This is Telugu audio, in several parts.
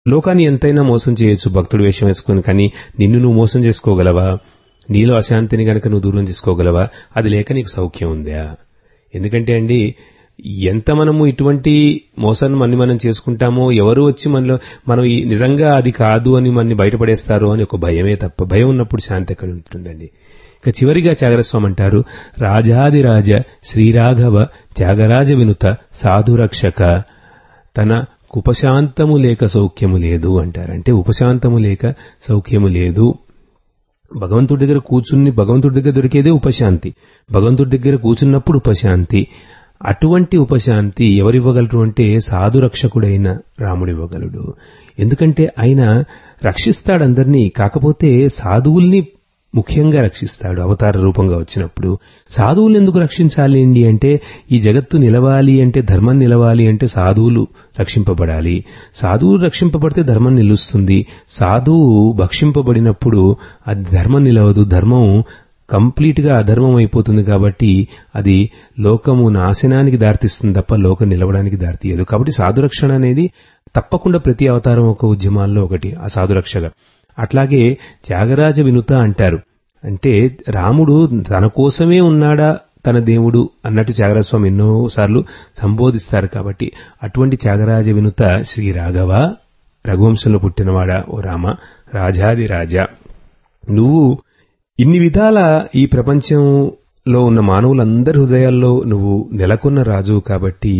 లోకాన్ని ఎంతైనా మోసం చేయొచ్చు భక్తుడు వేషం వేసుకుని కానీ నిన్ను నువ్వు మోసం చేసుకోగలవా నీలో అశాంతిని గనక నువ్వు దూరం చేసుకోగలవా అది లేక నీకు సౌఖ్యం ఉందా ఎందుకంటే అండి ఎంత మనము ఇటువంటి మోసాన్ని మన్ని మనం చేసుకుంటామో ఎవరు వచ్చి మనలో మనం ఈ నిజంగా అది కాదు అని మనని బయటపడేస్తారు అని ఒక భయమే తప్ప భయం ఉన్నప్పుడు శాంతి ఎక్కడ ఉంటుందండి ఇక చివరిగా త్యాగరస్వామి అంటారు రాజాదిరాజ శ్రీరాఘవ త్యాగరాజ వినుత సాధురక్షక తన ఉపశాంతము లేక సౌఖ్యము లేదు అంటారు అంటే ఉపశాంతము లేక సౌఖ్యము లేదు భగవంతుడి దగ్గర కూర్చుని భగవంతుడి దగ్గర దొరికేదే ఉపశాంతి భగవంతుడి దగ్గర కూర్చున్నప్పుడు ఉపశాంతి అటువంటి ఉపశాంతి ఎవరివ్వగలరు అంటే సాధురక్షకుడైన రాముడు ఇవ్వగలడు ఎందుకంటే ఆయన రక్షిస్తాడు అందరినీ కాకపోతే సాధువుల్ని ముఖ్యంగా రక్షిస్తాడు అవతార రూపంగా వచ్చినప్పుడు సాధువులు ఎందుకు రక్షించాలి అండి అంటే ఈ జగత్తు నిలవాలి అంటే ధర్మం నిలవాలి అంటే సాధువులు రక్షింపబడాలి సాధువులు రక్షింపబడితే ధర్మం నిలుస్తుంది సాధువు భక్షింపబడినప్పుడు అది ధర్మం నిలవదు ధర్మం కంప్లీట్ గా అధర్మం అయిపోతుంది కాబట్టి అది లోకము నాశనానికి దారితీస్తుంది తప్ప లోకం నిలవడానికి దారితీయదు కాబట్టి సాధురక్షణ అనేది తప్పకుండా ప్రతి అవతారం ఒక ఉద్యమాల్లో ఒకటి ఆ సాధురక్షగా అట్లాగే త్యాగరాజ వినుత అంటారు అంటే రాముడు తన కోసమే ఉన్నాడా తన దేవుడు అన్నట్టు త్యాగరాజస్వామి ఎన్నోసార్లు సంబోధిస్తారు కాబట్టి అటువంటి త్యాగరాజ వినుత శ్రీ రాఘవ రఘువంశంలో పుట్టినవాడా ఓ రామ రాజాది రాజా నువ్వు ఇన్ని విధాల ఈ ప్రపంచంలో ఉన్న మానవులందరి హృదయాల్లో నువ్వు నెలకొన్న రాజు కాబట్టి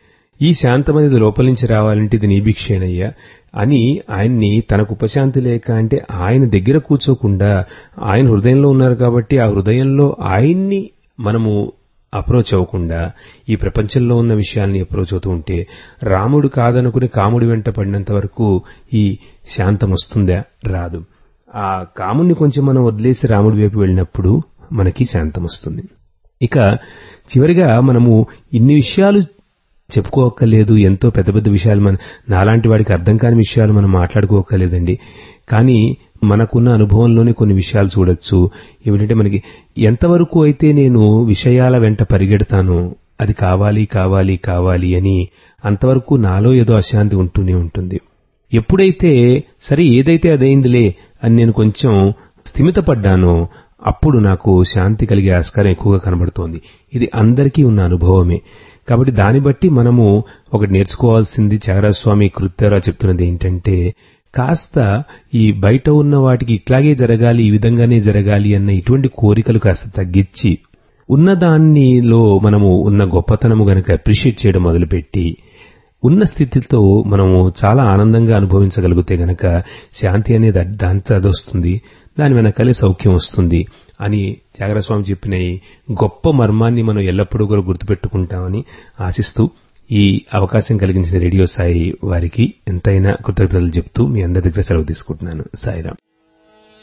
ఈ శాంతం అనేది లోపల నుంచి రావాలంటే ఇది నీ భిక్షేనయ్యా అని ఆయన్ని తనకు ఉపశాంతి లేక అంటే ఆయన దగ్గర కూర్చోకుండా ఆయన హృదయంలో ఉన్నారు కాబట్టి ఆ హృదయంలో ఆయన్ని మనము అప్రోచ్ అవ్వకుండా ఈ ప్రపంచంలో ఉన్న విషయాల్ని అప్రోచ్ అవుతూ ఉంటే రాముడు కాదనుకుని కాముడి వెంట పడినంత వరకు ఈ శాంతం వస్తుందా రాదు ఆ కాముణ్ణి కొంచెం మనం వదిలేసి రాముడి వైపు వెళ్ళినప్పుడు మనకి శాంతం వస్తుంది ఇక చివరిగా మనము ఇన్ని విషయాలు చెప్పుకోక్కర్లేదు ఎంతో పెద్ద పెద్ద విషయాలు మన నాలాంటి వాడికి అర్థం కాని విషయాలు మనం మాట్లాడుకోక్కర్లేదండి కానీ మనకున్న అనుభవంలోనే కొన్ని విషయాలు చూడొచ్చు ఏమిటంటే మనకి ఎంతవరకు అయితే నేను విషయాల వెంట పరిగెడతానో అది కావాలి కావాలి కావాలి అని అంతవరకు నాలో ఏదో అశాంతి ఉంటూనే ఉంటుంది ఎప్పుడైతే సరే ఏదైతే అదైందిలే అని నేను కొంచెం స్థిమితపడ్డానో అప్పుడు నాకు శాంతి కలిగే ఆస్కారం ఎక్కువగా కనబడుతోంది ఇది అందరికీ ఉన్న అనుభవమే కాబట్టి దాన్ని బట్టి మనము ఒకటి నేర్చుకోవాల్సింది చాగరాజస్వామి కృత్యారా చెప్తున్నది ఏంటంటే కాస్త ఈ బయట ఉన్న వాటికి ఇట్లాగే జరగాలి ఈ విధంగానే జరగాలి అన్న ఇటువంటి కోరికలు కాస్త తగ్గించి ఉన్నదానిలో మనము ఉన్న గొప్పతనము గనక అప్రిషియేట్ చేయడం మొదలుపెట్టి ఉన్న స్థితితో మనము చాలా ఆనందంగా అనుభవించగలిగితే గనక శాంతి అనేది దాంతో అదొస్తుంది దాని వెనకాలే సౌఖ్యం వస్తుంది అని త్యాగరాస్వామి చెప్పిన ఈ గొప్ప మర్మాన్ని మనం ఎల్లప్పుడూ కూడా గుర్తుపెట్టుకుంటామని ఆశిస్తూ ఈ అవకాశం కలిగించిన రేడియో సాయి వారికి ఎంతైనా కృతజ్ఞతలు చెప్తూ మీ అందరి దగ్గర సెలవు తీసుకుంటున్నాను సాయిరాం